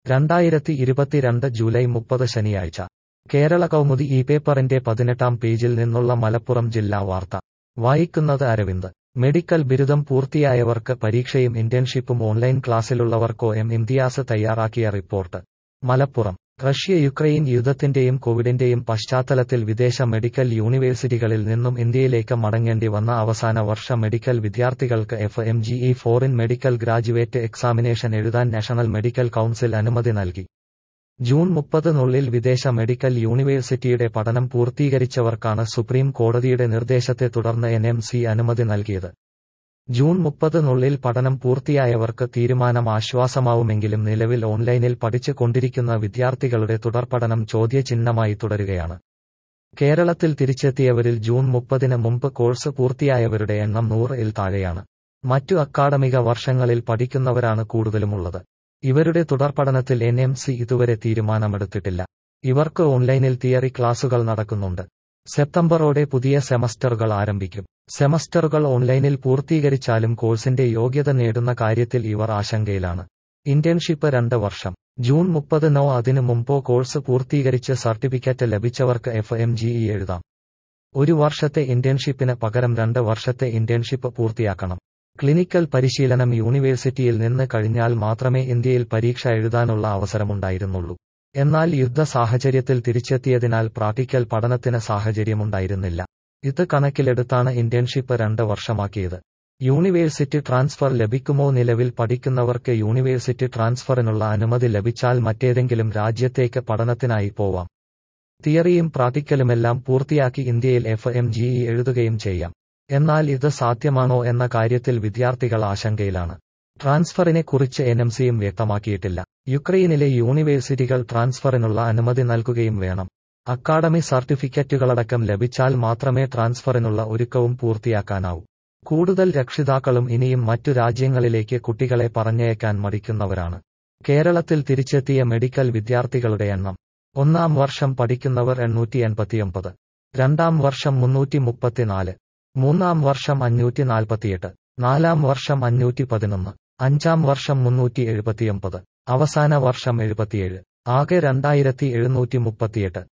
രണ്ടായിരത്തി ഇരുപത്തിരണ്ട് ജൂലൈ മുപ്പത് ശനിയാഴ്ച കേരള കൗമുദി ഈ പേപ്പറിന്റെ പതിനെട്ടാം പേജിൽ നിന്നുള്ള മലപ്പുറം ജില്ലാ വാർത്ത വായിക്കുന്നത് അരവിന്ദ് മെഡിക്കൽ ബിരുദം പൂർത്തിയായവർക്ക് പരീക്ഷയും ഇന്റേൺഷിപ്പും ഓൺലൈൻ ക്ലാസ്സിലുള്ളവർക്കോ എം ഇംതിയാസ് തയ്യാറാക്കിയ റിപ്പോർട്ട് മലപ്പുറം റഷ്യ യുക്രൈൻ യുദ്ധത്തിന്റെയും കോവിഡിന്റെയും പശ്ചാത്തലത്തിൽ വിദേശ മെഡിക്കൽ യൂണിവേഴ്സിറ്റികളിൽ നിന്നും ഇന്ത്യയിലേക്ക് മടങ്ങേണ്ടി വന്ന അവസാന വർഷ മെഡിക്കൽ വിദ്യാർത്ഥികൾക്ക് F M G E foreign medical graduate examination എഴുതാൻ നാഷണൽ മെഡിക്കൽ കൗൺസിൽ അനുമതി നൽകി ജൂൺ മുപ്പതിനുള്ളിൽ വിദേശ മെഡിക്കൽ യൂണിവേഴ്സിറ്റിയുടെ പഠനം പൂർത്തീകരിച്ചവർക്കാണ് സുപ്രീം കോടതിയുടെ നിർദ്ദേശത്തെ തുടർന്ന് എൻ എം സി അനുമതി നൽകിയത് ജൂൺ മുപ്പതിനുള്ളിൽ പഠനം പൂർത്തിയായവർക്ക് തീരുമാനം ആശ്വാസമാവുമെങ്കിലും നിലവിൽ ഓൺലൈനിൽ പഠിച്ചു കൊണ്ടിരിക്കുന്ന വിദ്യാർത്ഥികളുടെ തുടർപഠനം ചോദ്യചിഹ്നമായി തുടരുകയാണ് കേരളത്തിൽ തിരിച്ചെത്തിയവരിൽ ജൂൺ മുപ്പതിന് മുമ്പ് കോഴ്സ് പൂർത്തിയായവരുടെ എണ്ണം നൂറിൽ താഴെയാണ് മറ്റു അക്കാഡമിക വർഷങ്ങളിൽ പഠിക്കുന്നവരാണ് കൂടുതലുമുള്ളത് ഇവരുടെ തുടർപഠനത്തിൽ എൻ എം സി ഇതുവരെ തീരുമാനമെടുത്തിട്ടില്ല ഇവർക്ക് ഓൺലൈനിൽ തിയറി ക്ലാസുകൾ നടക്കുന്നുണ്ട് സെപ്റ്റംബറോടെ പുതിയ സെമസ്റ്ററുകൾ ആരംഭിക്കും സെമസ്റ്ററുകൾ ഓൺലൈനിൽ പൂർത്തീകരിച്ചാലും കോഴ്സിന്റെ യോഗ്യത നേടുന്ന കാര്യത്തിൽ ഇവർ ആശങ്കയിലാണ് ഇന്റേൺഷിപ്പ് രണ്ട് വർഷം ജൂൺ മുപ്പതിനോ അതിനു മുമ്പോ കോഴ്സ് പൂർത്തീകരിച്ച് സർട്ടിഫിക്കറ്റ് ലഭിച്ചവർക്ക് എഫ് എം ജി ഇ എഴുതാം ഒരു വർഷത്തെ ഇന്റേൺഷിപ്പിന് പകരം രണ്ട് വർഷത്തെ ഇന്റേൺഷിപ്പ് പൂർത്തിയാക്കണം ക്ലിനിക്കൽ പരിശീലനം യൂണിവേഴ്സിറ്റിയിൽ നിന്ന് കഴിഞ്ഞാൽ മാത്രമേ ഇന്ത്യയിൽ പരീക്ഷ എഴുതാനുള്ള അവസരമുണ്ടായിരുന്നുള്ളൂ എന്നാൽ യുദ്ധ സാഹചര്യത്തിൽ തിരിച്ചെത്തിയതിനാൽ പ്രാക്ടിക്കൽ പഠനത്തിന് സാഹചര്യമുണ്ടായിരുന്നില്ല ഇത് കണക്കിലെടുത്താണ് ഇന്റേൺഷിപ്പ് രണ്ട് വർഷമാക്കിയത് യൂണിവേഴ്സിറ്റി ട്രാൻസ്ഫർ ലഭിക്കുമോ നിലവിൽ പഠിക്കുന്നവർക്ക് യൂണിവേഴ്സിറ്റി ട്രാൻസ്ഫറിനുള്ള അനുമതി ലഭിച്ചാൽ മറ്റേതെങ്കിലും രാജ്യത്തേക്ക് പഠനത്തിനായി പോവാം തിയറിയും പ്രാക്ടിക്കലുമെല്ലാം പൂർത്തിയാക്കി ഇന്ത്യയിൽ എഫ് എം ജി ഇ എഴുതുകയും ചെയ്യാം എന്നാൽ ഇത് സാധ്യമാണോ എന്ന കാര്യത്തിൽ വിദ്യാർത്ഥികൾ ആശങ്കയിലാണ് ട്രാൻസ്ഫറിനെ കുറിച്ച് എൻ എം സിയും വ്യക്തമാക്കിയിട്ടില്ല യുക്രൈനിലെ യൂണിവേഴ്സിറ്റികൾ ട്രാൻസ്ഫറിനുള്ള അനുമതി നൽകുകയും വേണം അക്കാഡമി സർട്ടിഫിക്കറ്റുകളടക്കം ലഭിച്ചാൽ മാത്രമേ ട്രാൻസ്ഫറിനുള്ള ഒരുക്കവും പൂർത്തിയാക്കാനാവൂ കൂടുതൽ രക്ഷിതാക്കളും ഇനിയും മറ്റു രാജ്യങ്ങളിലേക്ക് കുട്ടികളെ പറഞ്ഞയക്കാൻ മടിക്കുന്നവരാണ് കേരളത്തിൽ തിരിച്ചെത്തിയ മെഡിക്കൽ വിദ്യാർത്ഥികളുടെ എണ്ണം ഒന്നാം വർഷം പഠിക്കുന്നവർ എണ്ണൂറ്റി എൺപത്തിയൊമ്പത് രണ്ടാം വർഷം മുന്നൂറ്റി മുപ്പത്തിനാല് മൂന്നാം വർഷം അഞ്ഞൂറ്റി നാൽപ്പത്തിയെട്ട് നാലാം വർഷം അഞ്ഞൂറ്റി പതിനൊന്ന് അഞ്ചാം വർഷം മുന്നൂറ്റി എഴുപത്തിയൊമ്പത് അവസാന വർഷം എഴുപത്തിയേഴ് ആകെ രണ്ടായിരത്തി എഴുന്നൂറ്റി മുപ്പത്തിയെട്ട്